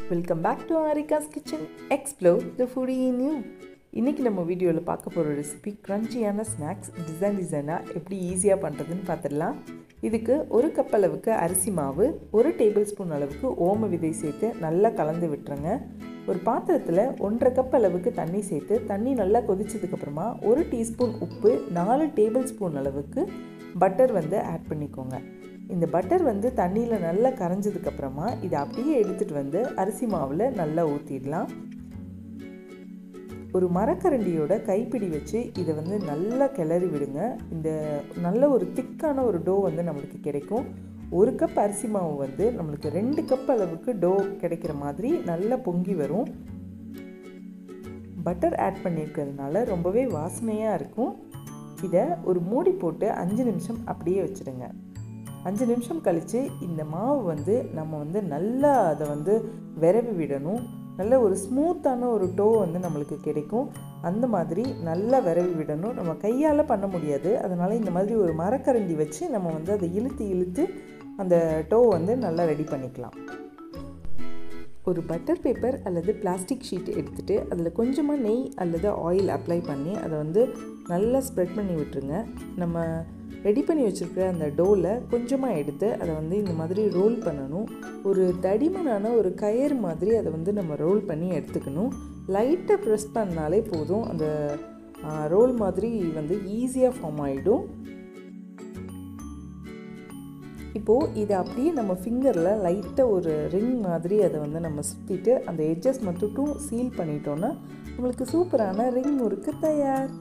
welcome back to Aarika's kitchen explore the foodie in you இன்றைக்கி நம்ம வீடியோவில் பார்க்க போகிற ரெசிபி க்ரன்ச்சியான ஸ்நாக்ஸ் டிசைன் டிசைனாக எப்படி ஈஸியாக பண்ணுறதுன்னு பார்த்துடலாம் இதுக்கு ஒரு கப் அளவுக்கு அரிசி மாவு ஒரு டேபிள் ஸ்பூன் அளவுக்கு ஓம விதை சேர்த்து நல்லா கலந்து விட்டுருங்க ஒரு பாத்திரத்தில் ஒன்றரை கப் அளவுக்கு தண்ணி சேர்த்து தண்ணி நல்லா கொதிச்சதுக்கப்புறமா ஒரு டீஸ்பூன் உப்பு நாலு டேபிள் ஸ்பூன் அளவுக்கு பட்டர் வந்து ஆட் பண்ணிக்கோங்க இந்த பட்டர் வந்து தண்ணியில் நல்லா கரைஞ்சதுக்கப்புறமா இதை அப்படியே எடுத்துகிட்டு வந்து அரிசி மாவில் நல்லா ஊற்றிடலாம் ஒரு மரக்கரண்டியோட கைப்பிடி வச்சு இதை வந்து நல்லா கிளறி விடுங்க இந்த நல்ல ஒரு திக்கான ஒரு டோ வந்து நம்மளுக்கு கிடைக்கும் ஒரு கப் அரிசி மாவு வந்து நம்மளுக்கு ரெண்டு கப் அளவுக்கு டோ கிடைக்கிற மாதிரி நல்லா பொங்கி வரும் பட்டர் ஆட் பண்ணியிருக்கிறதுனால ரொம்பவே வாசனையாக இருக்கும் இதை ஒரு மூடி போட்டு அஞ்சு நிமிஷம் அப்படியே வச்சுடுங்க அஞ்சு நிமிஷம் கழித்து இந்த மாவு வந்து நம்ம வந்து நல்லா அதை வந்து விரவி விடணும் நல்ல ஒரு ஸ்மூத்தான ஒரு டோ வந்து நம்மளுக்கு கிடைக்கும் அந்த மாதிரி நல்லா விரவி விடணும் நம்ம கையால் பண்ண முடியாது அதனால் இந்த மாதிரி ஒரு மரக்கரண்டி வச்சு நம்ம வந்து அதை இழுத்து இழுத்து அந்த டோ வந்து நல்லா ரெடி பண்ணிக்கலாம் ஒரு பட்டர் பேப்பர் அல்லது பிளாஸ்டிக் ஷீட் எடுத்துகிட்டு அதில் கொஞ்சமாக நெய் அல்லது ஆயில் அப்ளை பண்ணி அதை வந்து நல்லா ஸ்ப்ரெட் பண்ணி விட்டுருங்க நம்ம ரெடி பண்ணி வச்சுருக்கிற அந்த டோவில் கொஞ்சமாக எடுத்து அதை வந்து இந்த மாதிரி ரோல் பண்ணணும் ஒரு தடிமனான ஒரு கயிறு மாதிரி அதை வந்து நம்ம ரோல் பண்ணி எடுத்துக்கணும் லைட்டாக ப்ரெஸ் பண்ணாலே போதும் அந்த ரோல் மாதிரி வந்து ஈஸியாக ஃபார்ம் ஆகிடும் இப்போது இதை அப்படியே நம்ம ஃபிங்கரில் லைட்டாக ஒரு ரிங் மாதிரி அதை வந்து நம்ம சுற்றிட்டு அந்த எட்ஜஸ் மட்டும் சீல் பண்ணிட்டோன்னா நம்மளுக்கு சூப்பரான ரிங் முறுக்கு தயார்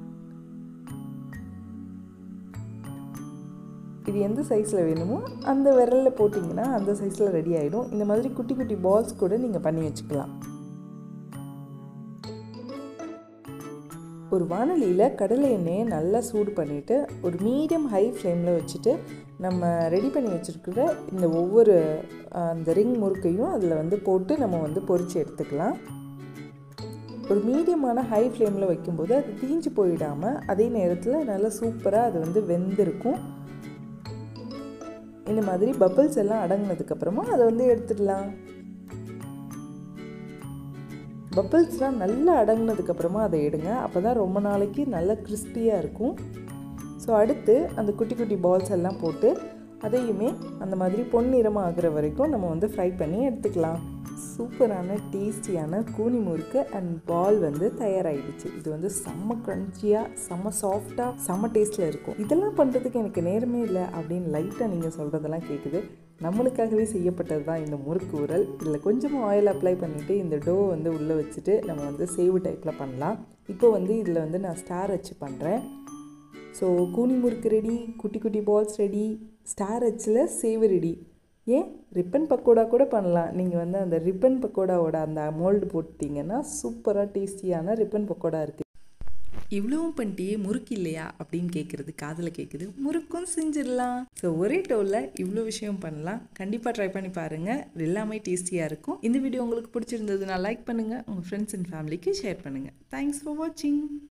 இது எந்த சைஸில் வேணுமோ அந்த விரலில் போட்டிங்கன்னா அந்த சைஸில் ரெடி ஆகிடும் இந்த மாதிரி குட்டி குட்டி பால்ஸ் கூட நீங்கள் பண்ணி வச்சுக்கலாம் ஒரு வானொலியில் கடலை எண்ணெயை நல்லா சூடு பண்ணிவிட்டு ஒரு மீடியம் ஹை ஃப்ளேமில் வச்சுட்டு நம்ம ரெடி பண்ணி வச்சுருக்கிற இந்த ஒவ்வொரு அந்த ரிங் முறுக்கையும் அதில் வந்து போட்டு நம்ம வந்து பொறிச்சு எடுத்துக்கலாம் ஒரு மீடியமான ஹை ஃப்ளேமில் வைக்கும்போது அது தீஞ்சு போயிடாமல் அதே நேரத்தில் நல்லா சூப்பராக அது வந்து வெந்திருக்கும் இந்த மாதிரி பபிள்ஸ் எல்லாம் அடங்கினதுக்கப்புறமா அதை வந்து எடுத்துடலாம் பபிள்ஸ்லாம் நல்லா அடங்கினதுக்கப்புறமா அதை எடுங்க அப்போ தான் ரொம்ப நாளைக்கு நல்லா கிறிஸ்பியாக இருக்கும் ஸோ அடுத்து அந்த குட்டி குட்டி பால்ஸ் எல்லாம் போட்டு அதையுமே அந்த மாதிரி பொன்னிறமாக ஆகிற வரைக்கும் நம்ம வந்து ஃப்ரை பண்ணி எடுத்துக்கலாம் சூப்பரான டேஸ்டியான கூனி முறுக்கு அண்ட் பால் வந்து தயாராகிடுச்சு இது வந்து செம்ம க்ரன்ச்சியாக செம்ம சாஃப்டாக செம்ம டேஸ்ட்டில் இருக்கும் இதெல்லாம் பண்ணுறதுக்கு எனக்கு நேரமே இல்லை அப்படின்னு லைட்டாக நீங்கள் சொல்கிறதெல்லாம் கேட்குது நம்மளுக்காகவே செய்யப்பட்டது தான் இந்த முறுக்கு உரல் இதில் கொஞ்சமாக ஆயில் அப்ளை பண்ணிவிட்டு இந்த டோ வந்து உள்ளே வச்சுட்டு நம்ம வந்து சேவு டைப்பில் பண்ணலாம் இப்போ வந்து இதில் வந்து நான் ஸ்டார் வச்சு பண்ணுறேன் ஸோ கூனி முறுக்கு ரெடி குட்டி குட்டி பால்ஸ் ரெடி ஸ்டார் வச்சில் சேவு ரெடி ஏன் ரிப்பன் பக்கோடா கூட பண்ணலாம் நீங்கள் வந்து அந்த ரிப்பன் பக்கோடாவோட அந்த மோல்டு போட்டிங்கன்னா சூப்பராக டேஸ்டியான ரிப்பன் பக்கோடா இருக்குது இவ்வளவும் பண்ணிட்டியே முறுக்கு இல்லையா அப்படின்னு கேட்குறது காதில் கேட்குது முறுக்கும் செஞ்சிடலாம் ஸோ ஒரே டோலில் இவ்வளோ விஷயம் பண்ணலாம் கண்டிப்பாக ட்ரை பண்ணி பாருங்கள் எல்லாமே டேஸ்டியாக இருக்கும் இந்த வீடியோ உங்களுக்கு பிடிச்சிருந்ததுன்னா லைக் பண்ணுங்கள் உங்கள் ஃப்ரெண்ட்ஸ் அண்ட் ஃபேமிலிக்கு ஷேர் பண்ணுங்கள் தேங்க்ஸ் ஃபார் வாட்சிங்